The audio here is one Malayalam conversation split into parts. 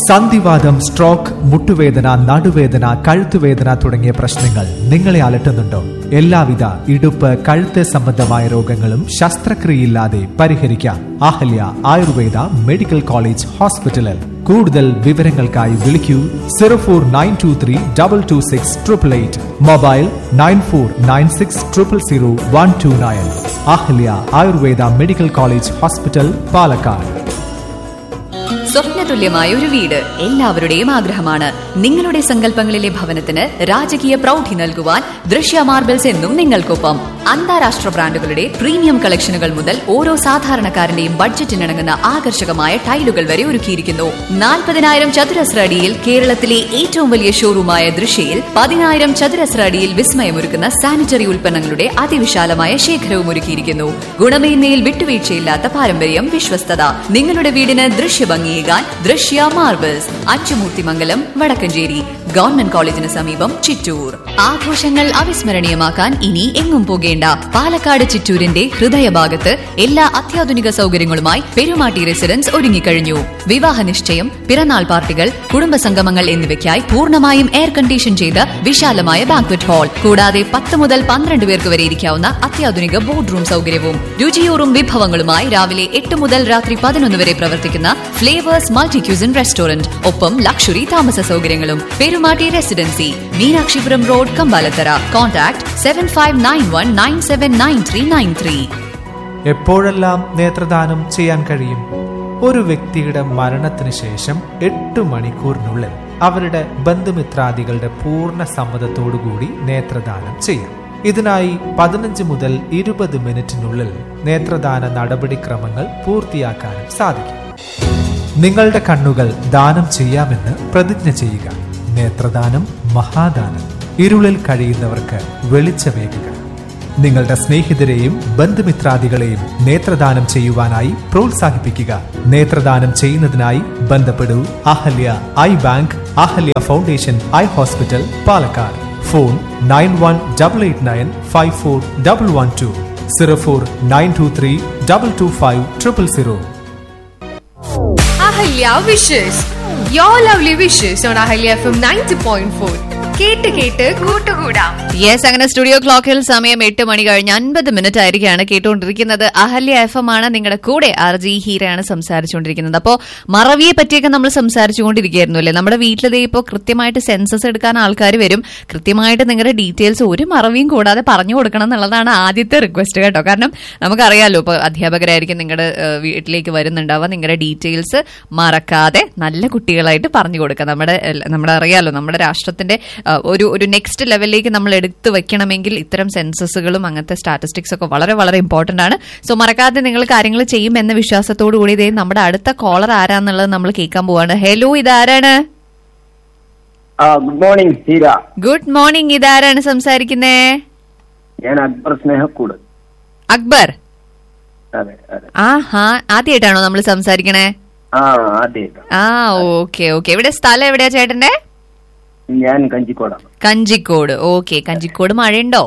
സന്ധിവാദം സ്ട്രോക്ക് മുട്ടുവേദന നടുവേദന കഴുത്തുവേദന തുടങ്ങിയ പ്രശ്നങ്ങൾ നിങ്ങളെ അലട്ടുന്നുണ്ടോ എല്ലാവിധ ഇടുപ്പ് കഴുത്ത് സംബന്ധമായ രോഗങ്ങളും ശസ്ത്രക്രിയയില്ലാതെ പരിഹരിക്കാം അഹല്യ ആയുർവേദ മെഡിക്കൽ കോളേജ് ഹോസ്പിറ്റലിൽ കൂടുതൽ വിവരങ്ങൾക്കായി വിളിക്കൂ zero four nine two three double two six triple eight mobile nine four nine six triple zero one two nine Ahalya Ayurveda medical college hospital Palakkad സ്വപ്നതുല്യമായ ഒരു വീട് എല്ലാവരുടെയും ആഗ്രഹമാണ് നിങ്ങളുടെ സങ്കല്പങ്ങളിലെ ഭവനത്തിന് രാജകീയ പ്രൗഢി നൽകുവാൻ ദൃശ്യ മാർബിൾസ് എന്നും നിങ്ങൾക്കൊപ്പം അന്താരാഷ്ട്ര ബ്രാൻഡുകളുടെ പ്രീമിയം കളക്ഷനുകൾ മുതൽ ഓരോ സാധാരണക്കാരന്റെയും ബഡ്ജറ്റിനിണങ്ങുന്ന ആകർഷകമായ ടൈലുകൾ വരെ ഒരുക്കിയിരിക്കുന്നു നാൽപ്പതിനായിരം ചതുരശ്ര അടിയിൽ കേരളത്തിലെ ഏറ്റവും വലിയ ഷോറൂമായ ദൃശ്യയിൽ പതിനായിരം ചതുരശ്ര അടിയിൽ വിസ്മയമൊരുക്കുന്ന സാനിറ്ററി ഉൽപ്പന്നങ്ങളുടെ അതിവിശാലമായ ശേഖരവും ഒരുക്കിയിരിക്കുന്നു ഗുണമേന്മയിൽ വിട്ടുവീഴ്ചയില്ലാത്ത പാരമ്പര്യം വിശ്വസ്തത നിങ്ങളുടെ വീടിന് ദൃശ്യഭംഗിയേകാൻ ദൃശ്യ മാർബിൾസ് അച്ചുമൂർത്തിമംഗലം വടക്കഞ്ചേരി ഗവൺമെന്റ് കോളേജിന് സമീപം ചിറ്റൂർ ആഘോഷങ്ങൾ അവിസ്മരണീയമാക്കാൻ ഇനി എങ്ങും പോകേണ്ട പാലക്കാട് ചിറ്റൂരിന്റെ ഹൃദയഭാഗത്ത് എല്ലാ അത്യാധുനിക സൗകര്യങ്ങളുമായി പെരുമാട്ടി റെസിഡൻസ് ഒരുങ്ങിക്കഴിഞ്ഞു വിവാഹ നിശ്ചയം പിറന്നാൾ പാർട്ടികൾ കുടുംബസംഗമങ്ങൾ എന്നിവയ്ക്കായി പൂർണ്ണമായും എയർ കണ്ടീഷൻ ചെയ്ത വിശാലമായ ബാങ്ക്വറ്റ് ഹാൾ കൂടാതെ പത്ത് മുതൽ പന്ത്രണ്ട് പേർക്ക് വരെ ഇരിക്കാവുന്ന അത്യാധുനിക ബോർഡ് റൂം സൗകര്യവും രുചിയൂറും വിഭവങ്ങളുമായി രാവിലെ എട്ട് മുതൽ രാത്രി പതിനൊന്ന് വരെ പ്രവർത്തിക്കുന്ന ഫ്ലേവേഴ്സ് മൾട്ടി ക്യൂസിൻ റെസ്റ്റോറന്റ് ഒപ്പം ലക്ഷറി താമസ സൗകര്യങ്ങളും Perumatti residency Meenakshipuram road Kambalathara contact seven five nine one nine seven nine three nine three എപ്പോഴെല്ലാം നേത്രദാനം ചെയ്യാൻ കഴിയും ഒരു വ്യക്തിയുടെ മരണത്തിന് ശേഷം എട്ട് മണിക്കൂറിനുള്ളിൽ അവരുടെ ബന്ധുമിത്രാദികളുടെ പൂർണ്ണ സമ്മതത്തോടുകൂടി നേത്രദാനം ചെയ്യാം ഇതിനായി പതിനഞ്ച് മുതൽ ഇരുപത് മിനിറ്റിനുള്ളിൽ നേത്രദാന നടപടിക്രമങ്ങൾ പൂർത്തിയാക്കാനും സാധിക്കും നിങ്ങളുടെ കണ്ണുകൾ ദാനം ചെയ്യാമെന്ന് പ്രതിജ്ഞ ചെയ്യുക നേത്രദാനം മഹാദാനം ഇരുളിൽ കഴിയുന്നവർക്ക് വെളിച്ചമേകുക നിങ്ങളുടെ സ്നേഹിതരെയും ബന്ധുമിത്രാദികളെയും നേത്രദാനം ചെയ്യുവാനായി പ്രോത്സാഹിപ്പിക്കുക നേത്രദാനം ചെയ്യുന്നതിനായി ബന്ധപ്പെടൂ Ahalya eye bank Ahalya foundation eye hospital Palakkad phone nine one double eight nine five four double one two zero four nine two three double two five triple zero Ahalya wishes you lovely wishes on Ahalya F M ninety point four കേട്ട് കേട്ട് കൂട്ടുകൂടാം യെസ് അങ്ങനെ സ്റ്റുഡിയോ ക്ലോക്കിൽ സമയം എട്ട് മണി കഴിഞ്ഞ് അൻപത് മിനിറ്റ് ആയിരിക്കാണ് കേട്ടുകൊണ്ടിരിക്കുന്നത് അഹല്യ എഫ് എം ആണ് നിങ്ങളുടെ കൂടെ ആർ ജി ഹീരയാണ് സംസാരിച്ചുകൊണ്ടിരിക്കുന്നത് അപ്പോൾ മറവിയെ പറ്റിയൊക്കെ നമ്മൾ സംസാരിച്ചുകൊണ്ടിരിക്കുകയായിരുന്നു അല്ലേ നമ്മുടെ വീട്ടിലതേ ഇപ്പോൾ കൃത്യമായിട്ട് സെൻസസ് എടുക്കാൻ ആൾക്കാർ വരും കൃത്യമായിട്ട് നിങ്ങളുടെ ഡീറ്റെയിൽസ് ഒരു മറവിയും കൂടാതെ പറഞ്ഞു കൊടുക്കണം എന്നുള്ളതാണ് ആദ്യത്തെ റിക്വസ്റ്റ് കേട്ടോ കാരണം നമുക്കറിയാലോ ഇപ്പോൾ അധ്യാപകരായിരിക്കും നിങ്ങളുടെ ഏഹ്, വീട്ടിലേക്ക് വരുന്നുണ്ടാവുക നിങ്ങളുടെ ഡീറ്റെയിൽസ് മറക്കാതെ നല്ല കുട്ടികളായിട്ട് പറഞ്ഞു കൊടുക്കുക നമ്മുടെ എല്ല- നമ്മുടെ അറിയാലോ നമ്മുടെ രാഷ്ട്രത്തിന്റെ ആ, ഒരു ഒരു നെക്സ്റ്റ് ലെവലിലേക്ക് നമ്മൾ എടുത്തു വെക്കണമെങ്കിൽ ഇത്തരം സെൻസസുകളും അങ്ങനത്തെ സ്റ്റാറ്റിസ്റ്റിക്സ് ഒക്കെ വളരെ വളരെ ഇമ്പോർട്ടന്റ് ആണ് സോ മറക്കാതെ നിങ്ങൾ കാര്യങ്ങൾ ചെയ്യും എന്ന വിശ്വാസത്തോടു കൂടി ഇതേ നമ്മുടെ അടുത്ത കോളർ ആരാന്നുള്ളത് നമ്മൾ കേൾക്കാൻ പോവാണ് ഹലോ ഇതാരാണ് ആ good morning Heera good morning ഇതാരാണ് സംസാരിക്കുന്നേ ഞാൻ അക്ബർ സ്നേഹക്കൂട് അക്ബർ അതെ അതെ ആഹാ ആദ്യമായിട്ടാണോ നമ്മൾ സംസാരിക്കണേ ആ ആദ്യമായിട്ട് ആ ഓക്കെ ഓക്കെ ഇവിടെ സ്ഥലം എവിടെയാ ചേട്ടന്റെ ഞാൻ കഞ്ചിക്കോടാണ് കഞ്ചിക്കോട് ഓക്കെ കഞ്ചിക്കോട് മഴയുണ്ടോ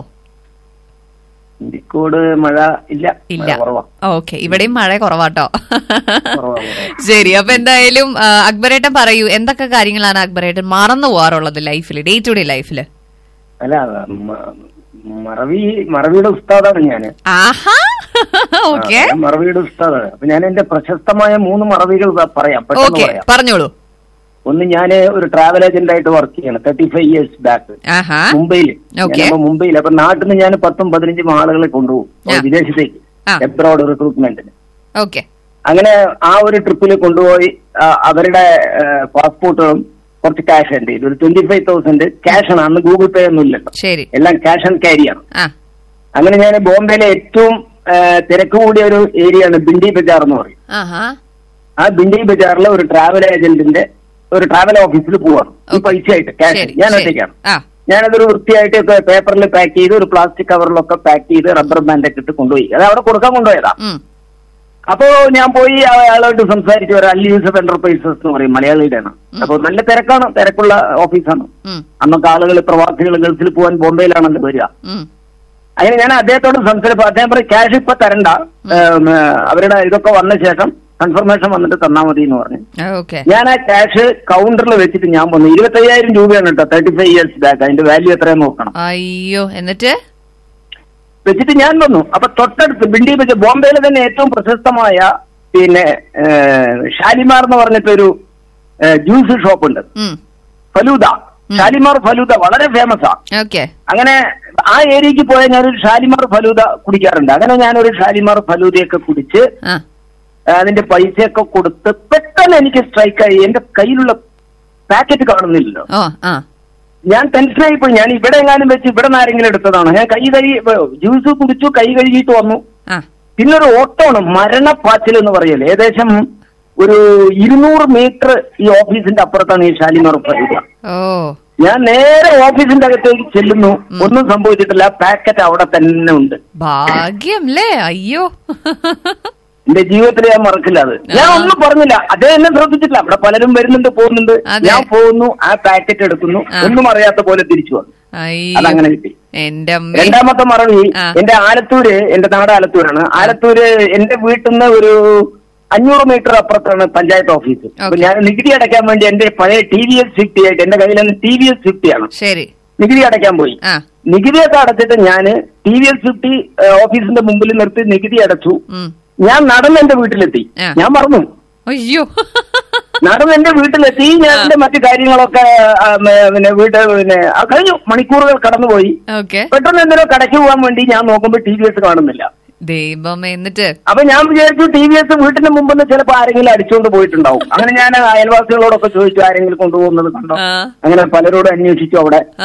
കഞ്ചിക്കോട് മഴ ഇല്ല ഇല്ല മഴ കുറവാ ഓക്കെ ഇവിടെയും മഴ കുറവാട്ടോ കുറവാ, കുറവാ. ശരി അപ്പൊ എന്തായാലും ആ, അക്ബറേട്ടൻ പറയൂ എന്തൊക്കെ കാര്യങ്ങളാണ് അക്ബറേട്ടൻ മറന്നു പോകാറുള്ളത് ലൈഫിൽ ഡേ ടു ഡേ ലൈഫില് അല്ല മ- മറവി മറവിയുടെ ഉസ്താദാണ് ഞാൻ ആഹാ ഓക്കെ ഞാൻ മറവിയുടെ ഉസ്താദാണ് അപ്പൊ ഞാൻ എന്റെ പ്രശസ്തമായ മൂന്ന് മറവികൾ പ- പറയാം പെട്ടെന്ന് ഓക്കെ പറയാം പറഞ്ഞോളൂ ഒന്ന് ഞാൻ ഒരു ട്രാവൽ ഏജന്റ് ആയിട്ട് വർക്ക് ചെയ്യണം തേർട്ടി ഫൈവ് ഇയേഴ്സ് ബാക്ക് ആഹാ മുംബൈയിൽ Okay. മുംബൈയിൽ അപ്പൊ നാട്ടിൽ നിന്ന് ഞാൻ പത്തും പതിനഞ്ചും ആളുകളെ കൊണ്ടുപോകും ആ. വിദേശത്തേക്ക് ആ. എബ്രോഡ് റിക്രൂട്ട്മെന്റിന് ഓക്കെ അങ്ങനെ ആ ഒരു ട്രിപ്പിൽ കൊണ്ടുപോയി ആ, അവരുടെ പാസ്പോർട്ടുകളും കുറച്ച് ക്യാഷ് ഉണ്ട് ഇത് ഒരു ട്വന്റി ഫൈവ് തൗസൻഡ് ക്യാഷ് ആണ് അന്ന് ഗൂഗിൾ പേ ഒന്നും ഇല്ലല്ലോ ശരി എല്ലാം ക്യാഷ് ആൻഡ് ക്യാരി ആണ് ആ അങ്ങനെ ഞാൻ ബോംബെയിലെ ഏറ്റവും ആ, തിരക്ക് കൂടിയ ഒരു ഏരിയ ആണ് ബിണ്ടി ബജാർ എന്ന് പറയും ആഹാ ആ ബിണ്ടി ബജാറിലെ ഒരു ട്രാവൽ ഏജന്റിന്റെ ഒരു ട്രാവൽ ഓഫീസിൽ പോവാണ് ഈ Okay. പൈസ ആയിട്ട് ക്യാഷ് ശരി ഞാൻ ശരി. ഒറ്റയ്ക്കാണ് ആ ഞാനതൊരു വൃത്തിയായിട്ട് പേപ്പറിൽ പാക്ക് ചെയ്ത് ഒരു പ്ലാസ്റ്റിക് കവറിലൊക്കെ പാക്ക് ചെയ്ത് റബ്ബർ ബാൻഡൊക്കെ ഇട്ട് കൊണ്ടുപോയി അത് അവിടെ കൊടുക്കാൻ കൊണ്ടുപോയതാ ഉം അപ്പോ ഞാൻ പോയി അയാളോട്ട് സംസാരിച്ചു ഒരു അൽ യൂസഫ് എന്റർപ്രൈസസ് എന്ന് പറയും മലയാളിയുടെയാണ് അപ്പൊ നല്ല തിരക്കാണ് തിരക്കുള്ള ഓഫീസാണ് ഉം അന്നൊക്കെ ആളുകൾ പ്രവാസികൾ ഗൾഫിൽ പോകാൻ ബോംബെയിലാണല്ലോ വരിക ഉം അങ്ങനെ ഞാൻ അദ്ദേഹത്തോട് സംസാരിച്ചപ്പോ അദ്ദേഹം പറയും ക്യാഷ് ഇപ്പൊ തരണ്ട ഏം, അവരുടെ ഇതൊക്കെ വന്ന ശേഷം കൺഫർമേഷൻ വന്നിട്ട് തന്നാ മതി എന്ന് പറഞ്ഞു ഓക്കെ ഞാൻ ആ ക്യാഷ് കൗണ്ടറിൽ വെച്ചിട്ട് ഞാൻ വന്നു ഇരുപത്തയ്യായിരം രൂപയാണ് കേട്ടോ തേർട്ടി ഫൈവ് ഇയേഴ്സ് ബാക്ക് അതിന്റെ വാല്യൂ എത്രയെന്ന് നോക്കണം അയ്യോ എന്നിട്ട് വെച്ചിട്ട് ഞാൻ വന്നു അപ്പൊ തൊട്ടടുത്ത് ബിൽഡി വെച്ച് ബോംബെയിലെ തന്നെ ഏറ്റവും പ്രശസ്തമായ പിന്നെ ഏഹ്, ഷാലിമാർ എന്ന് പറഞ്ഞിട്ടൊരു ഏഹ്, ജ്യൂസ് ഷോപ്പ് ഉണ്ട് ഉം ഫലൂദ ഷാലിമാർ ഫലൂദ വളരെ ഫേമസ് ആ ഓക്കെ അങ്ങനെ ആ ഏരിയക്ക് പോയാൽ ഞാനൊരു ഷാലിമാർ ഫലൂദ കുടിക്കാറുണ്ട് അങ്ങനെ ഞാനൊരു ഷാലിമാർ ഫലൂദയൊക്കെ കുടിച്ച് ആ അതിന്റെ പൈസയൊക്കെ കൊടുത്ത് പെട്ടെന്ന് എനിക്ക് സ്ട്രൈക്കായി എന്റെ കയ്യിലുള്ള പാക്കറ്റ് കാണുന്നില്ലല്ലോ ഓ ആ ഞാൻ ടെൻഷനായി പോയി ഞാൻ ഇവിടെ എങ്ങാനും വെച്ച് ഇവിടെ നിന്ന് ആരെങ്കിലും എടുത്തതാണ് ഞാൻ കൈ കഴുകി ജ്യൂസ് കുടിച്ചു കൈ കഴുകിയിട്ട് വന്നു ആ പിന്നെ ഒരു ഓട്ടമാണ് മരണപ്പാച്ചിൽ എന്ന് പറയല് ഏകദേശം ഒരു ഇരുന്നൂറ് മീറ്റർ ഈ ഓഫീസിന്റെ അപ്പുറത്താണ് ഈ ഷാലിമാർ ഫലൂദ ഓ ഞാൻ നേരെ ഓഫീസിന്റെ അകത്തേക്ക് ചെല്ലുന്നു ഒന്നും സംഭവിച്ചിട്ടില്ല പാക്കറ്റ് അവിടെ തന്നെ ഉണ്ട് ഭാഗ്യം അല്ലേ അയ്യോ എന്റെ ജീവിതത്തിൽ ഞാൻ മറക്കില്ല അത് ഞാൻ ആ. ഒന്നും പറഞ്ഞില്ല അദ്ദേഹം എന്നെ ശ്രദ്ധിച്ചിട്ടില്ല അവിടെ പലരും വരുന്നുണ്ട് പോകുന്നുണ്ട് അതെ. ഞാൻ പോകുന്നു ആ പാക്കറ്റ് എടുക്കുന്നു ആ. ഒന്നും അറിയാത്ത പോലെ തിരിച്ചു വന്നു അയ്യോ അതങ്ങനെ കിട്ടി എന്റെ അമ്മ രണ്ടാമത്തെ മറവി ആ. എന്റെ ആലത്തൂര് എന്റെ നാട് ആലത്തൂരാണ് ആലത്തൂര് എന്റെ വീട്ടിൽ നിന്ന് ഒരു അഞ്ഞൂറ് മീറ്റർ അപ്പുറത്താണ് പഞ്ചായത്ത് ഓഫീസ് അപ്പൊ Okay. ഞാൻ നികുതി അടയ്ക്കാൻ വേണ്ടി എന്റെ പഴയ ടി വി എസ് ഫിഫ്റ്റി ആയിട്ട് എന്റെ കയ്യിൽ ടി വി എസ് ഫിഫ്റ്റി ആണ് ശരി നികുതി അടയ്ക്കാൻ പോയി ആ നികുതിയൊക്കെ അടച്ചിട്ട് ഞാൻ ടി വി എസ് ഫിഫ്റ്റി ഓഫീസിന്റെ മുമ്പിൽ നിർത്തി നികുതി അടച്ചു ഉം ഞാൻ നടന്ന് എന്റെ വീട്ടിലെത്തി ആ. ഞാൻ മറന്നു അയ്യോ നടന്ന് എന്റെ വീട്ടിലെത്തി ഞാൻ എന്റെ മറ്റു കാര്യങ്ങളൊക്കെ ആ, മ- പിന്നെ വീട്ട് പിന്നെ ആ, കഴിഞ്ഞു മണിക്കൂറുകൾ കടന്നുപോയി ഓക്കെ പെട്ടെന്ന് എന്തിനോ കടയ്ക്ക് പോകാൻ വേണ്ടി ഞാൻ നോക്കുമ്പോൾ ടി വി എസ് കാണുന്നില്ല ദൈവമേ എന്നിട്ട് അപ്പൊ ഞാൻ വിചാരിച്ചു ടി വി എസ് വീട്ടിന്റെ മുമ്പിൽ നിന്ന് ചിലപ്പോൾ ആരെങ്കിലും അടിച്ചുകൊണ്ട് പോയിട്ടുണ്ടാവും അങ്ങനെ ഞാൻ അയൽവാസികളോടൊക്കെ ചോദിച്ചു ആരെങ്കിലും കൊണ്ടുപോകുന്നത് കണ്ടോ ആ. അങ്ങനെ പലരോടും അന്വേഷിച്ചു അവിടെ ആ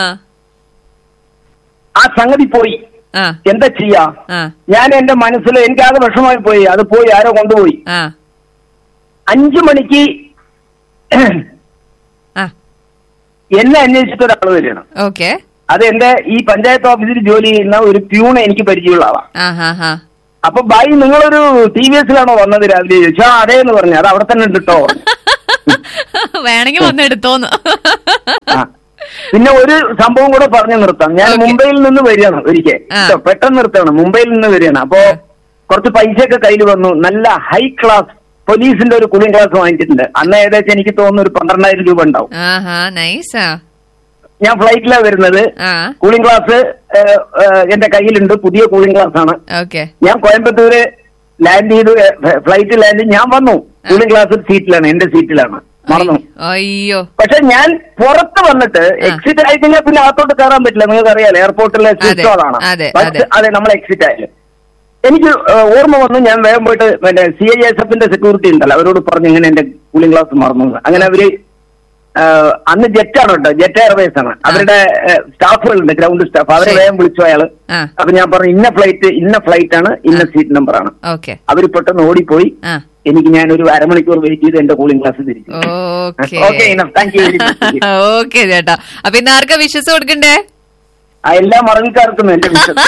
ആ സംഗതി പോയി ആ എന്താ ചെയ്യാ ആ ഞാൻ എന്റെ മനസ്സിൽ എനിക്കാകെ വിഷമമായി പോയി അത് പോയി ആരോ കൊണ്ടുപോയി ആ അഞ്ചു മണിക്ക് ആ എന്നെ അന്വേഷിച്ചിട്ട് ഒരാൾ വരികയാണ് ഓക്കെ അത് എന്റെ ഈ പഞ്ചായത്ത് ഓഫീസിൽ ജോലി ചെയ്യുന്ന ഒരു പ്യൂണ് എനിക്ക് പരിചയമുള്ള ആളാണ് ആ ഹാ ഹാ അപ്പൊ ബായി നിങ്ങളൊരു ടി വി എസിലാണോ വന്നത് രാവിലെ ചോദിച്ചു ആ അതേ എന്ന് പറഞ്ഞു അത് അവിടെ തന്നെ ഉണ്ട് കേട്ടോ വേണമെങ്കിൽ വന്ന് എടുത്തോന്ന് ആ. പിന്നെ ഒരു സംഭവം കൂടെ പറഞ്ഞു നിർത്താം ഞാൻ Okay. മുംബൈയിൽ നിന്ന് വരികയാണ് ഒരിക്കൽ ആ. കേട്ടോ, പെട്ടെന്ന് നിർത്തണം മുംബൈയിൽ നിന്ന് വരികയാണ് അപ്പോ കുറച്ച് പൈസയൊക്കെ കയ്യിൽ വന്നു നല്ല ഹൈ ക്ലാസ് പോലീസിന്റെ ഒരു കൂളിംഗ് ക്ലാസ് വാങ്ങിച്ചിട്ടുണ്ട് അന്ന് ഏകദേശം എനിക്ക് തോന്നുന്നു ഒരു പന്ത്രണ്ടായിരം രൂപ ഉണ്ടാവും ആഹാ നൈസാ ഞാൻ ഫ്ലൈറ്റിലാണ് വരുന്നത് ആ കൂളിംഗ് ക്ലാസ് എന്റെ കയ്യിലുണ്ട് പുതിയ കൂളിംഗ് ക്ലാസ് ആണ് ഓക്കെ ഞാൻ കോയമ്പത്തൂര് ലാൻഡ് ചെയ്തു ഫ്ലൈറ്റ് ലാൻഡ് ചെയ്ത് ഞാൻ വന്നു കൂളിംഗ് ക്ലാസ് സീറ്റിലാണ് എന്റെ സീറ്റിലാണ് മറന്നു അയ്യോ പക്ഷെ ഞാൻ പുറത്ത് വന്നിട്ട് എക്സിറ്റ് ആയി കഴിഞ്ഞാൽ പിന്നെ അകത്തോട്ട് കയറാൻ പറ്റില്ല നിങ്ങൾക്ക് അറിയാലോ എയർപോർട്ടിലെ സിസ്റ്റം അതാണ് അതെ, ബസ് അതെ. അതെ നമ്മൾ എക്സിറ്റ് ആയാലും എനിക്ക് ഏഹ്, ഓർമ്മ വന്നു ഞാൻ വേഗം പോയിട്ട് പിന്നെ സി ഐ എസ് എഫിന്റെ സെക്യൂരിറ്റി ഉണ്ടല്ലോ അവരോട് പറഞ്ഞു ഇങ്ങനെ എന്റെ കൂളിംഗ് ക്ലാസ് മറന്നു എന്ന്. അങ്ങനെ അവര് ഏഹ്, അന്ന് ജെറ്റാണ് കേട്ടോ ജെറ്റ് എയർവേസ് ആണ് അവരുടെ സ്റ്റാഫുകളുണ്ട് ഗ്രൗണ്ട് സ്റ്റാഫ് അവരെ ശരി. വേഗം വിളിച്ചു അയാള് ആ. അപ്പൊ ഞാൻ പറഞ്ഞു ഇന്ന ഫ്ലൈറ്റ് ഇന്ന ഫ്ലൈറ്റ് ആണ് ഇന്ന സീറ്റ് നമ്പർ ആണ് ഓക്കെ അവര് പെട്ടെന്ന് ഓടിപ്പോയി ആ എനിക്ക് ഞാൻ ഒരു അരമണിക്കൂർ വെയിറ്റ് ചെയ്ത് എന്റെ കൂളിംഗ് ക്ലാസ് തിരിച്ചു okay okay thank you very much okay ചേട്ടാ അപ്പൊ ഇന്ന് ആർക്കാ വിശ്വസ് കൊടുക്കണ്ടേ ആ എല്ലാ മറവിക്കാർക്കും എന്റെ വിശ്വസം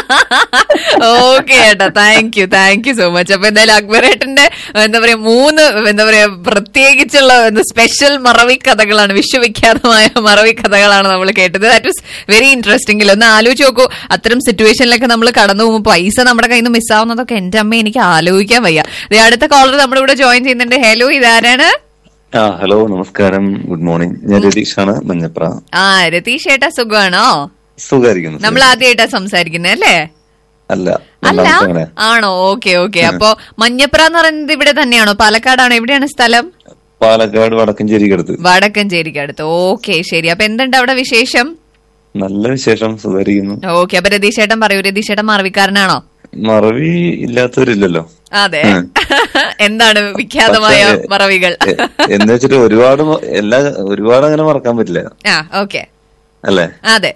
ഓക്കെ ചേട്ടാ thank you thank you so much അപ്പൊ എന്തായാലും അക്ബറേട്ടന്റെ എന്താ പറയാ മൂന്ന് എന്താ പറയാ പ്രത്യേകിച്ചുള്ള സ്പെഷ്യൽ മറവി കഥകളാണ് വിശ്വവിഖ്യാതമായ മറവി കഥകളാണ് നമ്മൾ കേട്ടത് ദാറ്റ് വാസ് വെരി ഇൻട്രസ്റ്റിംഗ് ഒന്ന് ആലോചിച്ച് നോക്കൂ അത്തരം സിറ്റുവേഷനിലൊക്കെ നമ്മൾ കടന്നു പോകുമ്പോൾ പൈസ നമ്മുടെ കയ്യിൽ നിന്ന് മിസ്സാവുന്നതൊക്കെ എന്റെ അമ്മ എനിക്ക് ആലോചിക്കാൻ വയ്യ ദേ അടുത്ത കോളർ നമ്മുടെ കൂടെ ജോയിൻ ചെയ്യുന്നുണ്ട് ഹലോ ഇതാരാണ് ആ ഹലോ നമസ്കാരം ഗുഡ് മോർണിംഗ് ഞാൻ രതീഷാണ് മഞ്ഞപ്ര ആ രതീഷ് ചേട്ടാ സുഖമാണോ സുഖായിരിക്കുന്നു നമ്മൾ ആദ്യമായിട്ടാ സംസാരിക്കുന്നത് അല്ലേ അല്ല അല്ല രണ്ടാമത്തെ അങ്ങനെ ആണോ ഓക്കെ ഓക്കെ അപ്പൊ മഞ്ഞപ്ര എന്ന് പറയുന്നത് ഇവിടെ തന്നെയാണോ പാലക്കാടാണോ എവിടെയാണ് സ്ഥലം പാലക്കാട് വടക്കഞ്ചേരിക്ക് അടുത്ത് വടക്കഞ്ചേരിക്ക് അടുത്ത് ഓക്കെ ശരി അപ്പൊ എന്തുണ്ട് അവിടെ വിശേഷം നല്ല വിശേഷം സുഖായിരിക്കുന്നു ഓക്കെ അപ്പൊ രതീഷ് ചേട്ടൻ പറയൂ രതീഷ് ചേട്ടൻ മറവിക്കാരനാണോ മറവി ഇല്ലാത്തവരില്ലല്ലോ അതെ ഉം. എന്താണ് വിഖ്യാതമായ പക്ഷേ, മറവികൾ എ- എന്ന് വെച്ചിട്ട് ഒരുപാട് മ- എല്ലാ ഒരുപാട് അങ്ങനെ മറക്കാൻ പറ്റില്ല ആ ഓക്കെ അല്ലേ അതെ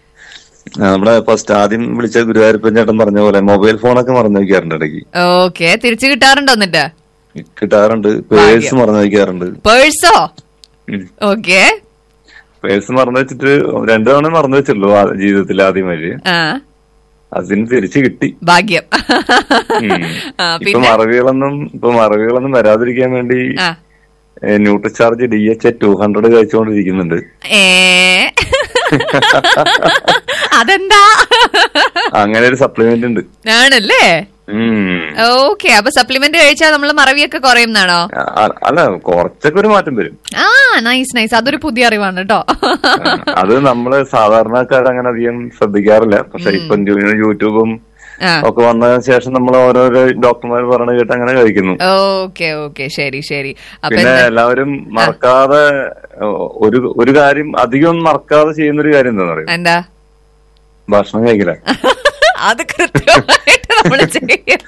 ആ, നമ്മുടെ ഫസ്റ്റ് ആദ്യം വിളിച്ച ഗുരുവായൂരപ്പൻ ചേട്ടൻ പറഞ്ഞ പോലെ മൊബൈൽ ഫോണൊക്കെ മറന്നു വയ്ക്കാറുണ്ട് ഇടയ്ക്ക് ഓക്കെ തിരിച്ചു കിട്ടാറുണ്ടോ എന്നിട്ട് കിട്ടാറുണ്ട് പേഴ്സ് ഭാഗ്യം. മറന്നു വയ്ക്കാറുണ്ട് പേഴ്സോ ഉം. ഓക്കെ പേഴ്സ് മറന്നു വെച്ചിട്ട് രണ്ടു തവണ മറന്നു വെച്ചുള്ളൂ ആ ജീവിതത്തിൽ ആദ്യമായി ആ അതിന് തിരിച്ചു കിട്ടി ഭാഗ്യം ഉം. ആ ഇപ്പൊ പിന്നെ മറവികളൊന്നും ഇപ്പൊ മറവികളൊന്നും വരാതിരിക്കാൻ വേണ്ടി ആ Nutricharge D H two hundred കഴിച്ചുകൊണ്ടിരിക്കുന്നുണ്ട് ഏ അതെന്താ അങ്ങനെ ഒരു സപ്ലിമെന്റ് ഉണ്ട് ആണല്ലേ ഉം. ഓക്കെ അപ്പൊ സപ്ലിമെന്റ് കഴിച്ചാൽ നമ്മൾ മറവിയൊക്കെ കുറയുന്നാണോ അ- അല്ല കുറച്ചൊക്കെ ഒരു മാറ്റം വരും ആ നൈസ് നൈസ് അതൊരു പുതിയ അറിവാണ് കേട്ടോ അത് നമ്മള് സാധാരണക്കാർ അങ്ങനെ അധികം ശ്രദ്ധിക്കാറില്ല പക്ഷെ ഇപ്പം യൂ- യൂട്യൂബും ആ ഒക്കെ വന്നതിന് ശേഷം നമ്മൾ ഓരോരോ ഡോക്ടർമാർ പറഞ്ഞ കേട്ട് അങ്ങനെ കഴിക്കുന്നു ഓക്കെ ഓക്കെ ശരി ശരി അപ്പൊ പിന്നെ എന്താ- എല്ലാവരും മറക്കാതെ ഓ, ഒരു ഒരു കാര്യം അധികം മറക്കാതെ ചെയ്യുന്ന ഒരു കാര്യം എന്താണെന്ന് അറിയാം എന്താ ഭക്ഷണം കഴിക്കില്ല അത് കൃത്യമായിട്ട് നമ്മൾ ചെയ്യും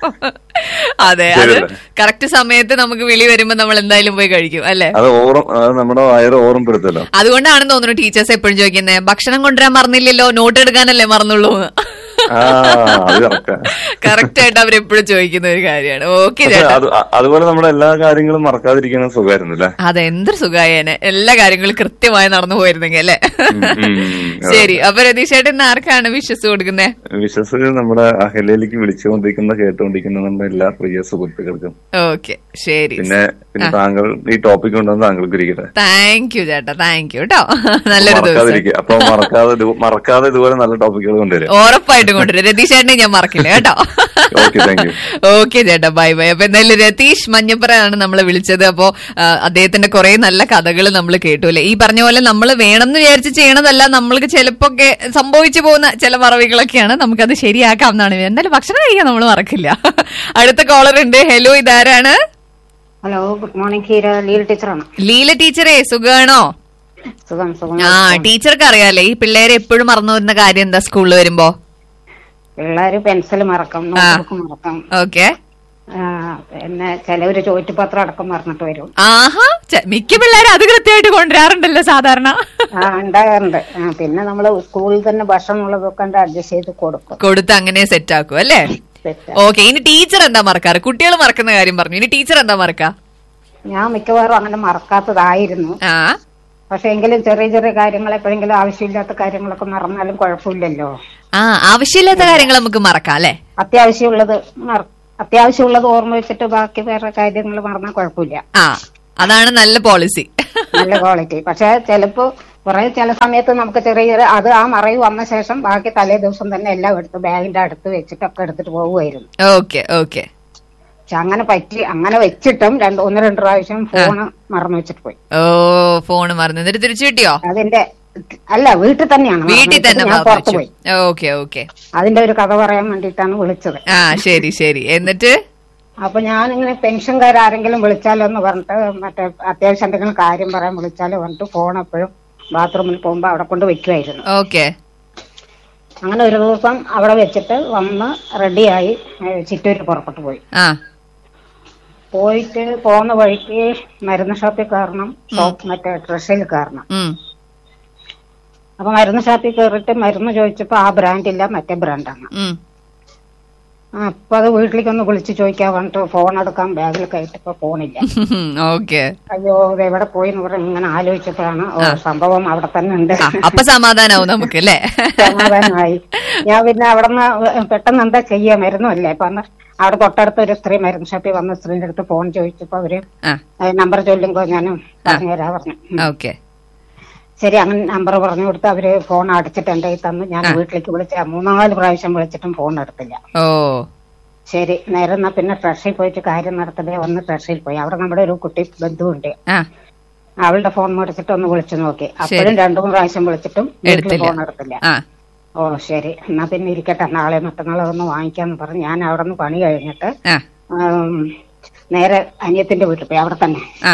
അതെ അത് ശരിയല്ലേ? കറക്റ്റ് സമയത്ത് നമുക്ക് വിളി വരുമ്പോ നമ്മൾ എന്തായാലും പോയി കഴിക്കും അല്ലെ അത് ഓറും അത് നമ്മുടെ വയറ് ഓർമ്മപ്പെടുത്തല്ലോ അതുകൊണ്ടാണെന്ന് തോന്നുന്നു ടീച്ചേഴ്സ് എപ്പോഴും ചോദിക്കുന്നത് ഭക്ഷണം കൊണ്ടുവരാൻ മറന്നില്ലല്ലോ നോട്ട് എടുക്കാനല്ലേ മറന്നുള്ളൂ ആ അത് കറക്റ്റാ കറക്റ്റ് ആയിട്ട് അവരെപ്പോഴും ചോദിക്കുന്ന ഒരു കാര്യമാണ് ഓക്കെ പക്ഷെ ചേട്ടാ അത് അ- അതുപോലെ നമ്മുടെ എല്ലാ കാര്യങ്ങളും മറക്കാതിരിക്കുന്നത് സുഖമായിരുന്നു അല്ലേ അതെ എന്തൊരു സുഖായേനെ എല്ലാ കാര്യങ്ങളും കൃത്യമായി നടന്നു പോയിരുന്നെങ്കിൽ അല്ലേ ഉം, ഉം, അതെ. ശരി അപ്പൊ രതീഷ് ചേട്ടൻ ഇന്ന് ആർക്കാണ് വിശ്വസ് കൊടുക്കുന്നത് വിശ്വസ് നമ്മുടെ അഹലയിലേക്ക് വിളിച്ചുകൊണ്ടിരിക്കുന്ന കേട്ടുകൊണ്ടിരിക്കുന്ന നമ്മുടെ എല്ലാ പ്രിയ സുഹൃത്തുക്കൾക്കും ഓക്കെ ശരി പിന്നെ പിന്നെ താങ്കൾ ഈ ടോപ്പിക് കൊണ്ടുവന്ന് താങ്കൾക്ക് ഇരിക്കട്ടെ താങ്ക് യു ചേട്ടാ താങ്ക് യു കേട്ടോ നല്ലൊരു ദിവസം മറക്കാതിരിക്കുക അപ്പൊ മറക്കാതെ ഇത് മറക്കാതെ ഇതുപോലെ നല്ല ടോപ്പിക്കുകൾ കൊണ്ടുവരും ഉറപ്പായിട്ടും കൊണ്ടുവരും രതീഷ് ചേട്ടനെ ഞാൻ മറക്കില്ല കേട്ടോ ഓക്കെ താങ്ക് യു ഓക്കെ ചേട്ടാ ബൈ ബൈ അപ്പൊ എന്തായാലും രതീഷ് മഞ്ഞപ്പുറയാണ് നമ്മൾ വിളിച്ചത് അപ്പോ ആ, അദ്ദേഹത്തിന്റെ കുറെ നല്ല കഥകൾ നമ്മൾ കേട്ടു അല്ലെ ഈ പറഞ്ഞ പോലെ നമ്മൾ വേണമെന്ന് വിചാരിച്ച് ചെയ്യണതല്ല നമ്മൾക്ക് ചിലപ്പോ ഒക്കെ സംഭവിച്ചു പോകുന്ന ചില മറവികളൊക്കെയാണ് നമുക്കത് ശരിയാക്കാം എന്നാണ് എന്തായാലും ഭക്ഷണം കഴിക്കാൻ നമ്മൾ മറക്കില്ല അടുത്ത കോളർ ഉണ്ട് ഹലോ ഇതാരാണ് hello good morning Heera Leela ടീച്ചറാണ് ലീല ടീച്ചറെ സുഖാണോ സുഖം സുഖം ആ ടീച്ചർക്ക് അറിയാലേ ഈ പിള്ളേരെ എപ്പോഴും മറന്നു വരുന്ന കാര്യം എന്താ സ്കൂളിൽ വരുമ്പോ പിള്ളേര് പെൻസിൽ മറക്കും നോട്ട്ബുക്ക് മറക്കും ഓക്കെ ആ, പിന്നെ ചിലവര് ചോറ്റുപത്രം അടക്കം മറന്നിട്ട് വരും ആഹാ ചെ- മിക്ക പിള്ളേരും അത് കൃത്യമായിട്ട് കൊണ്ടുവരാറുണ്ടല്ലോ സാധാരണ ആ ഉണ്ടാകാറുണ്ട് ആ, പിന്നെ നമ്മള് സ്കൂളിൽ തന്നെ ഭക്ഷണം ഉള്ളതൊക്കെ അഡ്ജസ്റ്റ് ചെയ്ത് കൊടുക്കും കൊടുത്ത് അങ്ങനെ സെറ്റ് ആക്കും അല്ലേ തെറ്റാ. ഓക്കെ ഇനി ടീച്ചർ എന്താ മറക്കാറ് കുട്ടികൾ മറക്കുന്ന കാര്യം പറഞ്ഞു ഇനി ടീച്ചർ എന്താ മറക്കാ ഞാൻ മിക്കവാറും അങ്ങനെ മറക്കാത്തതായിരുന്നു ആ പക്ഷെ എങ്കിലും ചെറിയ ചെറിയ കാര്യങ്ങൾ എപ്പോഴെങ്കിലും ആവശ്യമില്ലാത്ത കാര്യങ്ങളൊക്കെ മറന്നാലും കുഴപ്പമില്ലല്ലോ ആ ആവശ്യമില്ലാത്ത കാര്യങ്ങൾ നമുക്ക് മറക്കാം അല്ലെ അത്യാവശ്യമുള്ളത് മറ- അത്യാവശ്യമുള്ളത് ഓർമ്മ വെച്ചിട്ട് ബാക്കി വേറെ കാര്യങ്ങൾ മറന്നാൽ കുഴപ്പമില്ല ആ അതാണ് നല്ല പോളിസി നല്ല ക്വാളിറ്റി പക്ഷെ ചിലപ്പോ കുറെ ചില സമയത്ത് നമുക്ക് ചെറിയ ചെറിയ അത് ആ മറവ് വന്ന ശേഷം ബാക്കി തലേ ദിവസം തന്നെ എല്ലാം എടുത്ത് ബാഗിന്റെ അടുത്ത് വെച്ചിട്ടൊക്കെ എടുത്തിട്ട് പോകുമായിരുന്നു ഓക്കെ ഓക്കെ പക്ഷെ അങ്ങനെ പറ്റി അങ്ങനെ വെച്ചിട്ടും രണ്ട് ഒന്ന് രണ്ട് പ്രാവശ്യം ഫോണ് മറന്നു വെച്ചിട്ട് പോയി ഓ ഫോണ് മറന്നു എന്നിട്ട് തിരിച്ചു കിട്ടിയോ അതിന്റെ അല്ല വീട്ടിൽ തന്നെയാണ് മറന്നു വീട്ടിൽ തന്നെ വെച്ചത്. ഞാൻ പുറത്തു പോയി ഓക്കെ ഓക്കെ അതിന്റെ ഒരു കഥ പറയാൻ വേണ്ടിയിട്ടാണ് വിളിച്ചത് ആ ശരി ശരി എന്നിട്ട് അപ്പൊ ഞാനിങ്ങനെ പെൻഷൻകാർ ആരെങ്കിലും വിളിച്ചാലോ എന്ന് പറഞ്ഞിട്ട് മറ്റേ അത്യാവശ്യം എന്തെങ്കിലും കാര്യം പറയാൻ വിളിച്ചാലോ പറഞ്ഞിട്ട് ഫോൺ എപ്പോഴും ബാത്റൂമിൽ പോകുമ്പോ അവിടെ കൊണ്ട് വെക്കുമായിരുന്നു ഓക്കെ അങ്ങനെ ഒരു ദിവസം അവിടെ വെച്ചിട്ട് വന്ന് റെഡിയായി ചിറ്റൂര് പുറപ്പെട്ടു പോയി ആ പോയിട്ട് പോകുന്ന വഴിക്ക് മരുന്ന് ഷോപ്പിൽ കയറണം ഷോപ്പ് മറ്റേ ട്രഷറിൽ കയറണം ഉം അപ്പൊ മരുന്ന് ഷോപ്പിൽ കയറിയിട്ട് മരുന്ന് ചോദിച്ചപ്പോ ആ ബ്രാൻഡ് ഇല്ല മറ്റേ ബ്രാൻഡാണ് ഉം അപ്പൊ അത് വീട്ടിലേക്ക് ഒന്ന് വിളിച്ച് ചോദിക്കാൻ പറഞ്ഞിട്ട് ഫോൺ എടുക്കാൻ ബാഗിൽ കയറ്റപ്പോ ഫോണില്ല ഓക്കെ അയ്യോ ഇത് എവിടെ പോയി എന്ന് പറഞ്ഞ് ഇങ്ങനെ ആലോചിച്ചപ്പോഴാണ് ഓ, സംഭവം അവിടെ തന്നെ ഉണ്ട് ആ, അപ്പൊ സമാധാനാവും നമുക്ക് അല്ലേ സമാധാനമായി ഞാൻ പിന്നെ അവിടെ നിന്ന് പെട്ടെന്ന് എന്താ ചെയ്യാ മരുന്നുമല്ലേ അപ്പൊ അന്ന് അവിടെ തൊട്ടടുത്ത് ഒരു സ്ത്രീ മരുന്ന് ഷോപ്പിൽ വന്ന സ്ത്രീന്റെ അടുത്ത് ഫോൺ ചോദിച്ചപ്പോ അവര് ആ നമ്പർ ചൊല്ലുമ്പോ ഞാൻ പറഞ്ഞു തരാ പറഞ്ഞു ഉം. ഓക്കെ ശരി അങ്ങനെ നമ്പർ പറഞ്ഞു കൊടുത്ത് അവര് ഫോൺ അടച്ചിട്ട് എന്റെ കയ്യിൽ തന്നു ഞാൻ വീട്ടിലേക്ക് വിളിച്ച മൂന്നാല് പ്രാവശ്യം വിളിച്ചിട്ടും ഫോൺ എടുത്തില്ല ഓ ശരി നേരെ എന്നാ പിന്നെ ട്രഷറിൽ പോയിട്ട് കാര്യം നടത്തതേ വന്ന് ട്രഷറിൽ പോയി അവിടെ നമ്മുടെ ഒരു കുട്ടി ബന്ധുവുണ്ട് ആ അവളുടെ ഫോൺ മേടിച്ചിട്ട് ഒന്ന് വിളിച്ചു നോക്കി അപ്പോഴും രണ്ടു മൂന്ന് പ്രാവശ്യം വിളിച്ചിട്ടും വീട്ടിൽ എടുത്തില്ല. ഫോൺ എടുത്തില്ല ആ ഓ ശരി എന്നാ പിന്നെ ഇരിക്കട്ടെ നാളെ മറ്റന്നാളെ ഒന്ന് വാങ്ങിക്കാന്ന് പറഞ്ഞ് ഞാൻ അവിടെ നിന്ന് പണി കഴിഞ്ഞിട്ട് ആ ഉം, നേരെ അനിയത്തിന്റെ വീട്ടിൽ പോയി അവിടെ തന്നെ ആ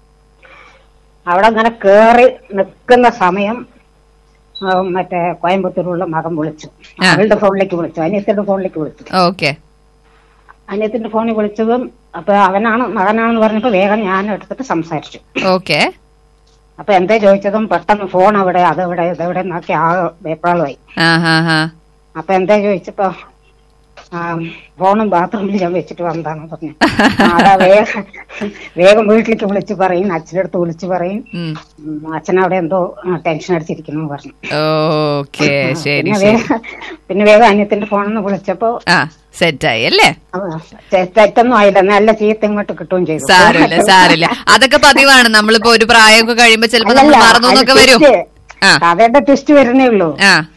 അവിടെ അങ്ങനെ കേറി നിൽക്കുന്ന സമയം ഉം, മറ്റേ കോയമ്പത്തൂരുള്ള മകൻ വിളിച്ചു ആ. അവളുടെ ഫോണിലേക്ക് വിളിച്ചു അനിയത്തിന്റെ ഫോണിലേക്ക് വിളിച്ചു ഓക്കെ അനിയത്തിന്റെ ഫോണിൽ വിളിച്ചതും അപ്പൊ അവനാണ് മകനാണെന്ന് പറഞ്ഞപ്പോ വേഗം ഞാൻ എടുത്തിട്ട് സംസാരിച്ചു ഓക്കെ അപ്പൊ എന്താ ചോദിച്ചതും പെട്ടെന്ന് ഫോൺ അവിടെ അതെവിടെ ഇതെവിടെ നോക്കി ആ വേപ്പാളുമായി ആ ഹാ ഹാ അപ്പൊ എന്താ ചോദിച്ചപ്പോ ആ, ഫോണും ബാത്റൂമിൽ ഞാൻ വെച്ചിട്ട് വന്നതാന്ന് പറഞ്ഞു ആ, അതാ വേഗം വേഗം വീട്ടിലേക്ക് വിളിച്ച് പറയും അച്ഛനടുത്ത് വിളിച്ച് പറയും ഉം ഉം, അച്ഛൻ അവിടെ എന്തോ ടെൻഷൻ അടിച്ചിരിക്കുന്നു എന്ന് പറഞ്ഞു ഓക്കെ ശരി പിന്നെ ശരി വേഗം പിന്നെ വേഗം അന്യത്തിന്റെ ഫോണിന്ന് വിളിച്ചപ്പോ ആ സെറ്റായി അല്ലേ ആ, തെ- തെറ്റൊന്നും ആയില്ല നല്ല ചീത്ത ഇങ്ങോട്ട് കിട്ടുകയും ചെയ്തു സാരമില്ല സാരമില്ല അതൊക്കെ പതിവാണ് നമ്മളിപ്പോ ഒരു പ്രായമൊക്കെ കഴിയുമ്പോ ചിലപ്പോ നമ്മൾ അല്ലല്ല, മറന്നു എന്നൊക്കെ അത് വരും twist. ആ കഥയുടെ ട്വിസ്റ്റ് വരുന്നേ ഉള്ളൂ ആ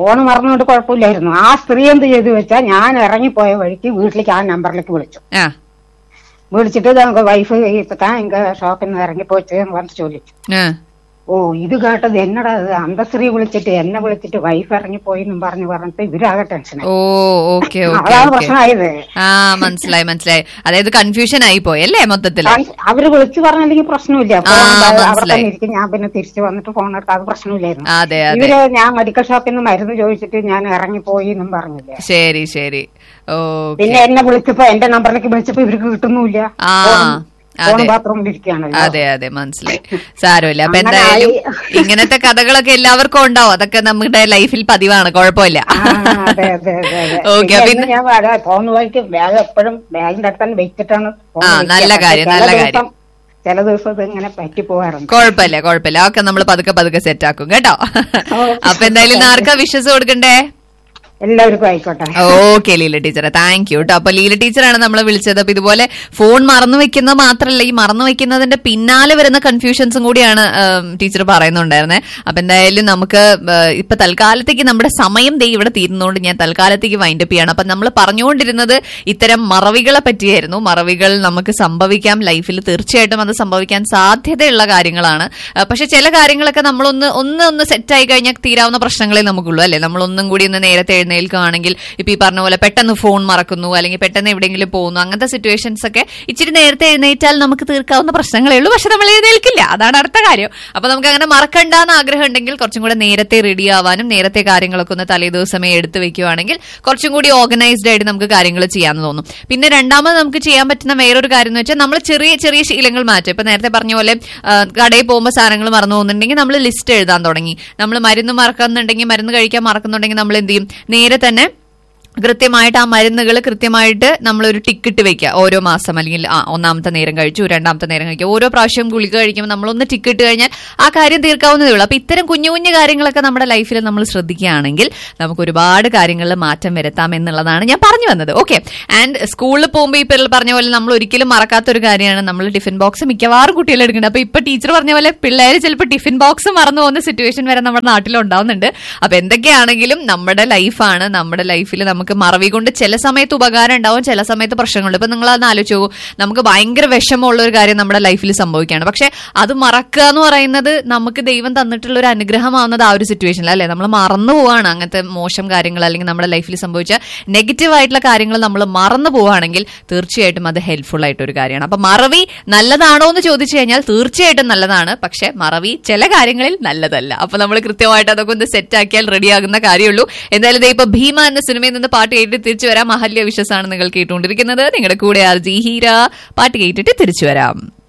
ഫോണ് മറന്നുകൊണ്ട് കുഴപ്പമില്ലായിരുന്നു ആ സ്ത്രീ എന്ത് ചെയ്തു വെച്ചാൽ ഞാൻ ഇറങ്ങിപ്പോയ വഴിക്ക് വീട്ടിലേക്ക് ആ നമ്പറിലേക്ക് വിളിച്ചു ആ വിളിച്ചിട്ട് നമുക്ക് വൈഫ് ഇപ്പത്താ എങ്ക ഷോപ്പിൽ നിന്ന് ഇറങ്ങിപ്പോച്ച് എന്ന് പറഞ്ഞ് ചോദിച്ചു ആ ഓ ഇത് കേട്ടത് എന്നടാ ഇത് അന്തസ്ത്രീ വിളിച്ചിട്ട് എന്നെ വിളിച്ചിട്ട് വൈഫ് ഇറങ്ങിപ്പോയി എന്നും പറഞ്ഞു പറഞ്ഞിട്ട് ഇവരാകെ ടെൻഷനായി ഓ ഓക്കെ ഓക്കെ അതാണ് ഓക്കെ പ്രശ്നമായത് ആ മനസ്സിലായി മനസ്സിലായി അതായത് കൺഫ്യൂഷൻ ആയി പോയി അല്ലേ മൊത്തത്തില് ആ- അവര് വിളിച്ചു പറഞ്ഞില്ലെങ്കിൽ പ്രശ്നമില്ല ആ, ഫോൺ അവിടെ മനസ്സിലായി. തന്നെ ഇരിക്കും ഞാൻ പിന്നെ തിരിച്ചു വന്നിട്ട് ഫോൺ എടുക്കാം അത് പ്രശ്നമില്ലായിരുന്നു അതെ അതെ ഇവര് ഞാൻ മെഡിക്കൽ ഷോപ്പിൽ നിന്ന് മരുന്ന് ചോദിച്ചിട്ട് ഞാൻ ഇറങ്ങിപ്പോയി എന്നും പറഞ്ഞില്ലേ ശരി ശരി ഓക്കെ പിന്നെ എന്നെ വിളിച്ചപ്പോ എന്റെ നമ്പറിലേക്ക് വിളിച്ചപ്പോ ഇവർക്ക് കിട്ടുന്നുമില്ല ആ, ഫോൺ അതെ. ബാത്റൂമിൽ ഇരിക്കുകയാണല്ലോ അതെ അതെ മനസ്സിലായി സാരമില്ല അപ്പൊ അങ്ങനെ എന്തായാലും ആയി. ഇങ്ങനത്തെ കഥകളൊക്കെ എല്ലാവർക്കും ഉണ്ടാവും അതൊക്കെ നമ്മുടെ ലൈഫിൽ പതിവാണ് കുഴപ്പമില്ല ആ, അതെ അതെ അതെ അതെ ഓക്കെ പിന്നെ പിന്നെ ഇന്ന് ഞാൻ വരാം. പോകുന്ന വഴിക്ക് ബാഗ് എപ്പോഴും ബാഗിന്റെ അടുത്ത് തന്നെ വെച്ചിട്ടാണ് പോകുന്നത്. ആ, നല്ല പക്ഷേ കാര്യം, ചില നല്ല ദിവസം- കാര്യം. ചില ദിവസം ഇത് ഇങ്ങനെ പറ്റി പോകാറുണ്ട് കുഴപ്പമില്ല കുഴപ്പമില്ല ഒക്കെ നമ്മൾ പതുക്കെ പതുക്കെ സെറ്റ് ആക്കും കേട്ടോ അപ്പൊ എന്തായാലും ഇന്ന് ആർക്കാ വിശ്വസ് കൊടുക്കണ്ടേ എല്ലാവർക്കും ആയിക്കോട്ടെ ഓക്കെ ലീല ടീച്ചറെ താങ്ക് യു കേട്ടോ അപ്പൊ ലീല ടീച്ചറാണ് നമ്മളെ വിളിച്ചത് അപ്പൊ ഇതുപോലെ ഫോൺ മറന്നു വെക്കുന്നത് മാത്രമല്ല ഈ മറന്നു വെക്കുന്നതിന്റെ പിന്നാലെ വരുന്ന കൺഫ്യൂഷൻസും കൂടിയാണ് ടീച്ചർ പറയുന്നുണ്ടായിരുന്നത് അപ്പൊ എന്തായാലും നമുക്ക് ഏഹ്, ഇപ്പൊ തൽക്കാലത്തേക്ക് നമ്മുടെ സമയം ദേ ഇവിടെ തീരുന്നതുകൊണ്ട് ഞാൻ തൽക്കാലത്തേക്ക് വൈൻഡപ്പ് ചെയ്യണം അപ്പൊ നമ്മൾ പറഞ്ഞുകൊണ്ടിരുന്നത് ഇത്തരം മറവികളെ പറ്റിയായിരുന്നു മറവികൾ നമുക്ക് സംഭവിക്കാം ലൈഫിൽ തീർച്ചയായിട്ടും അത് സംഭവിക്കാൻ സാധ്യതയുള്ള കാര്യങ്ങളാണ് ഏഹ്, പക്ഷെ ചില കാര്യങ്ങളൊക്കെ നമ്മളൊന്ന് ഒന്ന് ഒന്ന് സെറ്റ് ആയി കഴിഞ്ഞാൽ തീരാവുന്ന പ്രശ്നങ്ങളെ നമുക്കുള്ളൂ അല്ലെ നമ്മൾ ഒന്നും കൂടി ഒന്ന് നേരത്തെ എഴുന്നേൽക്കുകയാണെങ്കിൽ ഇപ്പൊ ഈ പറഞ്ഞ പോലെ പെട്ടെന്ന് ഫോൺ മറക്കുന്നു അല്ലെങ്കിൽ പെട്ടെന്ന് എവിടെയെങ്കിലും പോകുന്നു അങ്ങനത്തെ സിറ്റുവേഷൻസ് ഒക്കെ ഇച്ചിരി നേരത്തെ എഴുന്നേറ്റാൽ നമുക്ക് തീർക്കാവുന്ന പ്രശ്നങ്ങളേ ഉള്ളൂ പക്ഷെ നമ്മൾ എഴുന്നേൽക്കില്ല അതാണ് അടുത്ത കാര്യം അപ്പൊ നമുക്ക് അങ്ങനെ മറക്കണ്ടെന്ന് ആഗ്രഹം ഉണ്ടെങ്കിൽ കുറച്ചും കൂടെ നേരത്തെ റെഡി ആവാനും നേരത്തെ കാര്യങ്ങളൊക്കെ ഒന്ന് തലേ ദിവസമേ എടുത്തു വെക്കുവാണെങ്കിൽ കുറച്ചും കൂടി ഓർഗനൈസ്ഡ് ആയിട്ട് നമുക്ക് കാര്യങ്ങൾ ചെയ്യാമെന്ന് തോന്നും പിന്നെ രണ്ടാമത് നമുക്ക് ചെയ്യാൻ പറ്റുന്ന വേറൊരു കാര്യം എന്ന് വെച്ചാൽ നമ്മൾ ചെറിയ ചെറിയ ശീലങ്ങൾ മാറ്റും ഇപ്പൊ നേരത്തെ പറഞ്ഞ പോലെ ആ, കടയിൽ പോകുമ്പോൾ സാധനങ്ങൾ മറന്നു പോകുന്നുണ്ടെങ്കിൽ നമ്മൾ ലിസ്റ്റ് എഴുതാൻ തുടങ്ങി നമ്മൾ മരുന്ന് മറക്കുന്നുണ്ടെങ്കിൽ മരുന്ന് കഴിക്കാൻ മറക്കുന്നുണ്ടെങ്കിൽ നമ്മൾ എന്ത് ചെയ്യും നേരെ തന്നെ കൃത്യമായിട്ട് ആ മരുന്നുകൾ കൃത്യമായിട്ട് നമ്മളൊരു ടിക്കറ്റ് വെക്കുക ഓരോ മാസം അല്ലെങ്കിൽ ആ ഒന്നാമത്തെ നേരം കഴിച്ചു രണ്ടാമത്തെ നേരം കഴിക്കുക ഓരോ പ്രാവശ്യം ഗുളിക കഴിക്കുമ്പോൾ നമ്മളൊന്ന് ടിക്കറ്റ് കഴിഞ്ഞാൽ ആ കാര്യം തീർക്കാവുന്നതേ ഉള്ളൂ അപ്പൊ ഇത്തരം കുഞ്ഞു കുഞ്ഞു കാര്യങ്ങളൊക്കെ നമ്മുടെ ലൈഫിൽ നമ്മൾ ശ്രദ്ധിക്കുകയാണെങ്കിൽ നമുക്ക് ഒരുപാട് കാര്യങ്ങളിൽ മാറ്റം വരുത്താം എന്നുള്ളതാണ് ഞാൻ പറഞ്ഞു വന്നത് ഓക്കെ ആൻഡ് സ്കൂളിൽ പോകുമ്പോൾ ഈ പിള്ളേർ പറഞ്ഞ പോലെ നമ്മൾ ഒരിക്കലും മറക്കാത്ത ഒരു കാര്യമാണ് നമ്മൾ ടിഫിൻ ബോക്സ് മിക്കവാറും കുട്ടികൾ എടുക്കുന്നുണ്ട് അപ്പൊ ഇപ്പൊ ടീച്ചർ പറഞ്ഞ പോലെ പിള്ളേർ ചിലപ്പോൾ ടിഫിൻ ബോക്സ് മറന്നു പോകുന്ന സിറ്റുവേഷൻ വരെ നമ്മുടെ നാട്ടിൽ ഉണ്ടാവുന്നുണ്ട് അപ്പൊ എന്തൊക്കെയാണെങ്കിലും നമ്മുടെ ലൈഫാണ് നമ്മുടെ ലൈഫിൽ നമുക്ക് മറവി കൊണ്ട് ചില സമയത്ത് ഉപകാരം ഉണ്ടാവും ചില സമയത്ത് പ്രശ്നങ്ങളുണ്ട് ഇപ്പൊ നിങ്ങൾ അതൊന്ന് ആലോചിച്ച് നോക്കൂ നമുക്ക് ഭയങ്കര വിഷമമുള്ള ഒരു കാര്യം നമ്മുടെ ലൈഫിൽ സംഭവിക്കുകയാണ് പക്ഷെ അത് മറക്കുക എന്ന് പറയുന്നത് നമുക്ക് ദൈവം തന്നിട്ടുള്ള ഒരു അനുഗ്രഹമാവുന്നത് ആ ഒരു സിറ്റുവേഷനിൽ അല്ലെ നമ്മൾ മറന്നു പോവാണ് അങ്ങനത്തെ മോശം കാര്യങ്ങൾ അല്ലെങ്കിൽ നമ്മുടെ ലൈഫിൽ സംഭവിച്ച നെഗറ്റീവ് ആയിട്ടുള്ള കാര്യങ്ങൾ നമ്മൾ മറന്നു പോവുകയാണെങ്കിൽ തീർച്ചയായിട്ടും അത് ഹെൽപ്ഫുൾ ആയിട്ട് ഒരു കാര്യമാണ് അപ്പൊ മറവി നല്ലതാണോ എന്ന് ചോദിച്ചു കഴിഞ്ഞാൽ തീർച്ചയായിട്ടും നല്ലതാണ് പക്ഷെ മറവി ചില കാര്യങ്ങളിൽ നല്ലതല്ല അപ്പൊ നമ്മൾ കൃത്യമായിട്ട് അതൊക്കെ ഒന്ന് സെറ്റ് ആക്കിയാൽ റെഡിയാകുന്ന കാര്യമുള്ളൂ എന്തായാലും ദേ ഇപ്പൊ ഭീമ എന്ന സിനിമയിൽ നിന്ന് പാട്ട് കേട്ടിട്ട് തിരിച്ചു വരാം അഹല്യ വിശ്വസാണ് നിങ്ങൾ കേട്ടുകൊണ്ടിരിക്കുന്നത് നിങ്ങളുടെ കൂടെ ആർ ജി ഹീര പാട്ട് കേട്ടിട്ട് തിരിച്ചു വരാം